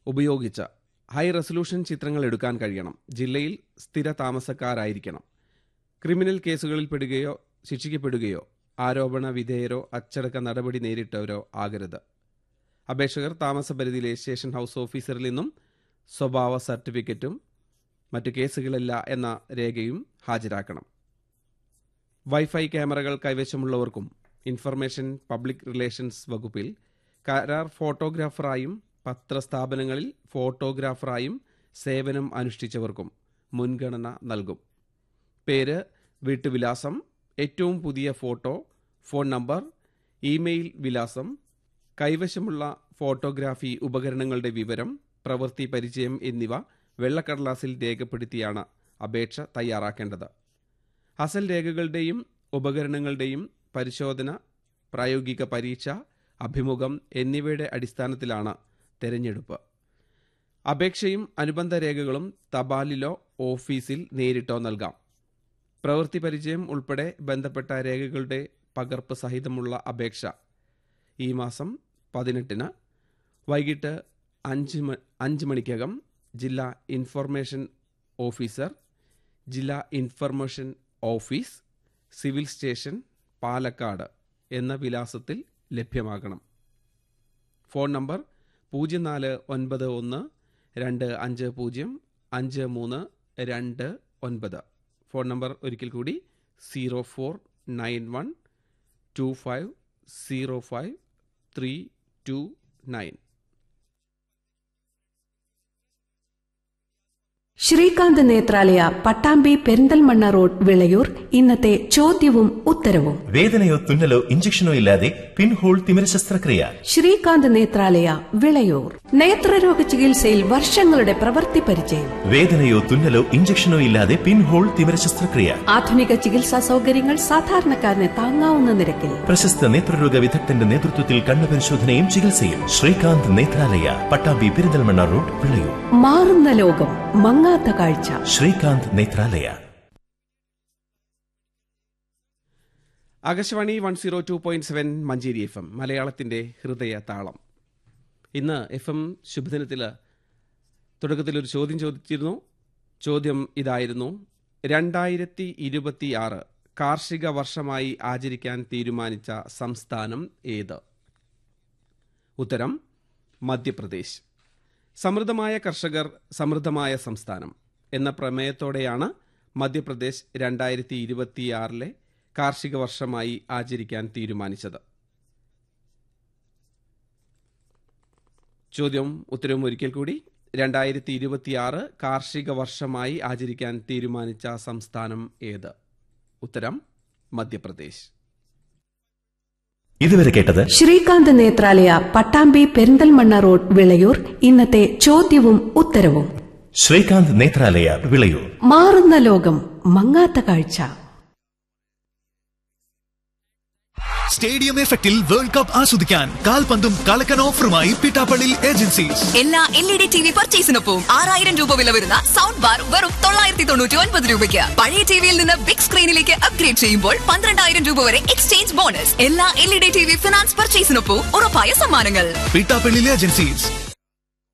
ഉപയോഗിച്ച് high resolution ചിത്രങ്ങൾ എടുക്കാൻ കഴിയണം ജില്ലയിൽ സ്ഥിര താമസക്കാരായിരിക്കണം ക്രിമിനൽ കേസുകളിൽ പെടുകയോ ശിക്ഷിക്കപ്പെടുകയോ ആരോപണ വിധേയരോ അച്ചടക്ക നടപടി നേരിട്ടവരോ ആകരുത് അപേക്ഷകർ താമസപരിധിയിലെ സ്റ്റേഷൻ ഹൗസ് ഓഫീസറിൽ നിന്നും സ്വഭാവ സർട്ടിഫിക്കറ്റും മറ്റു കേസുകളില്ല എന്ന രേഖയും ഹാജരാക്കണം വൈഫൈ ക്യാമറകൾ കൈവശമുള്ളവർക്കും ഇൻഫർമേഷൻ പബ്ലിക് റിലേഷൻസ് വകുപ്പിൽ കരാർ ഫോട്ടോഗ്രാഫറായും പത്രസ്ഥാപനങ്ങളിൽ ഫോട്ടോഗ്രാഫറായും സേവനം അനുഷ്ഠിച്ചവർക്കും മുൻഗണന നൽകും പേര് വീട്ടുവിലാസം ഏറ്റവും പുതിയ ഫോട്ടോ ഫോൺ നമ്പർ ഇമെയിൽ വിലാസം കൈവശമുള്ള ഫോട്ടോഗ്രാഫി ഉപകരണങ്ങളുടെ വിവരം പ്രവൃത്തി പരിചയം എന്നിവ വെള്ളക്കടലാസിൽ രേഖപ്പെടുത്തിയാണ് അപേക്ഷ തയ്യാറാക്കേണ്ടത് അസൽ രേഖകളുടെയും ഉപകരണങ്ങളുടെയും പരിശോധന പ്രായോഗിക പരീക്ഷ അഭിമുഖം എന്നിവയുടെ അടിസ്ഥാനത്തിലാണ് തെരഞ്ഞെടുപ്പ് അപേക്ഷയും അനുബന്ധ രേഖകളും തപാലിലോ ഓഫീസിൽ നേരിട്ടോ നൽകാം പ്രവൃത്തി പരിചയം ഉൾപ്പെടെ ബന്ധപ്പെട്ട രേഖകളുടെ പകർപ്പ് സഹിതമുള്ള അപേക്ഷ ഈ മാസം പതിനെട്ടിന് വൈകിട്ട് അഞ്ച് മ- അഞ്ച് മണിക്കകം ജില്ലാ ഇൻഫർമേഷൻ ഓഫീസർ ജില്ലാ information office civil station Palakkad എന്ന വിലാസത്തിൽ ലഭ്യമാകണം ഫോൺ നമ്പർ പൂജ്യം നാല് ഒൻപത് ഒന്ന് രണ്ട് അഞ്ച് പൂജ്യം അഞ്ച് മൂന്ന് രണ്ട് ഒൻപത് ഫോൺ നമ്പർ ഒരിക്കൽ കൂടി zero four nine one two five zero five three two nine Srikanth Netralaya Pattambi Perinthalmanna road Vilayur ഇന്നത്തെ ചോദ്യവും ഉത്തരവും വേദനയോ തുന്നലോ ഇഞ്ചക്ഷനോ ഇല്ലാതെ പിൻഹോൾ തിമിര ശസ്ത്രക്രിയ ശ്രീകാന്ത് നേത്രാലയ വിളയൂർ നേത്രരോഗ ചികിത്സയിൽ വർഷങ്ങളുടെ പ്രവൃത്തി പരിചയം വേദനയോ തുന്നലോ ഇഞ്ചക്ഷനോ ഇല്ലാതെ പിൻഹോൾ തിമിര ശസ്ത്രക്രിയ ആധുനിക ചികിത്സാ സൗകര്യങ്ങൾ സാധാരണക്കാരന് താങ്ങാവുന്ന നിരക്കിൽ പ്രശസ്ത നേത്രരോഗ വിദഗ്ധന്റെ നേതൃത്വത്തിൽ കണ്ണു പരിശോധനയും ചികിത്സയും ശ്രീകാന്ത് നേത്രാലയ പട്ടാമ്പി പെരിന്തൽമണ്ണ റോഡ് വിളയൂർ മാറുന്ന ലോകം മങ്ങാത്ത കാഴ്ച Srikanth Netralaya Akashvani one zero two point seven Manjeri F M മലയാളത്തിന്റെ ഹൃദയ താളം ഇന്ന് എഫ് എം ശുഭദിനത്തിൽ തുടക്കത്തിൽ ഒരു ചോദ്യം ചോദിച്ചിരുന്നു ചോദ്യം ഇതായിരുന്നു രണ്ടായിരത്തി ഇരുപത്തിയാറ് കാർഷിക വർഷമായി ആചരിക്കാൻ തീരുമാനിച്ച സംസ്ഥാനം ഏത് ഉത്തരം മധ്യപ്രദേശ് സമൃദ്ധമായ കർഷകർ സമൃദ്ധമായ സംസ്ഥാനം എന്ന പ്രമേയത്തോടെയാണ് മധ്യപ്രദേശ് രണ്ടായിരത്തി ഇരുപത്തിയാറിലെ കാർഷിക വർഷമായി ആചരിക്കാൻ തീരുമാനിച്ചത് ചോദ്യം ഉത്തരവും ഒരിക്കൽ കൂടി രണ്ടായിരത്തി ഇരുപത്തിയാറ് കാർഷിക വർഷമായി ആചരിക്കാൻ തീരുമാനിച്ച സംസ്ഥാനം ഏത് ഉത്തരം മധ്യപ്രദേശ് ഇതുവരെ കേട്ടത് ശ്രീകാന്ത് നേത്രാലയ പട്ടാമ്പി പെരിന്തൽമണ്ണ റോഡ് വിളയൂർ ഇന്നത്തെ ചോദ്യവും ഉത്തരവും ശ്രീകാന്ത് നേത്രാലയ വിളയൂർ മാറുന്ന ലോകം മങ്ങാത്ത കാഴ്ച സ്റ്റേഡിയം എഫക്റ്റിൽ വേൾഡ് കപ്പ് ആസ്വദിക്കാൻ കാൽപന്തും കളക്കൻ ഓഫറുമായി പിട്ടാപ്പള്ളി ഏജൻസീസ് എല്ലാ L E D T V പർച്ചേസിനൊപ്പം ആറായിരം രൂപ വില വരുന്ന സൗണ്ട് ബാർ വെറും തൊള്ളായിരത്തി തൊണ്ണൂറ്റി ഒൻപത് രൂപയ്ക്ക് പഴയ ടിവിയിൽ നിന്ന് ബിഗ് സ്ക്രീനിലേക്ക് അപ്ഗ്രേഡ് ചെയ്യുമ്പോൾ പന്ത്രണ്ടായിരം രൂപ വരെ എക്സ്ചേഞ്ച് ബോണസ് എല്ലാ L E D T V finance പർച്ചേസിനൊപ്പം ഉറപ്പായ സമ്മാനങ്ങൾ പിട്ടാപ്പള്ളി ഏജൻസീസ്